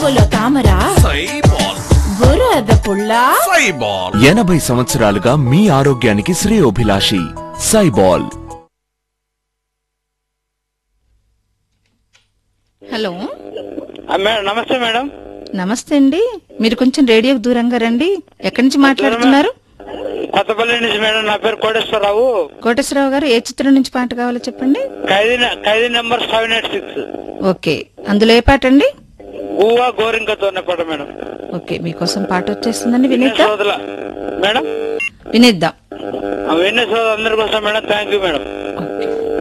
నడువులో తామర సైబాల్ బురద పుల్ల సైబాల్ ఎనభై సంవత్సరాలుగా మీ ఆరోగ్యానికి శ్రేయోభిలాషి సైబాల్ హలో ఆ, మేడం నమస్తే మేడం నమస్తే అండి మీరు కొంచెం రేడియోకి దూరంగా రండి ఎక్కడి నుంచి మాట్లాడుతున్నారు కొత్తపల్లి నుంచి మేడం నా పేరు కోటేశ్వరరావు కోటేశ్వరరావు గారు ఏ చిత్రం నుంచి పాట కావాలో చెప్పండి ఖైదీ న- Khaidi number seven eight six okay అందులో ఏ పాట అండి గువ్వా గోరింకతో పడ మేడం ఓకే మీకోసం పాట వచ్చేస్తుందండి వినే వినేద్దాం సోదల మేడం వినేద్దాం ఆ, వినే సోదరు అందరి కోసం మేడం థ్యాంక్ యూ మేడం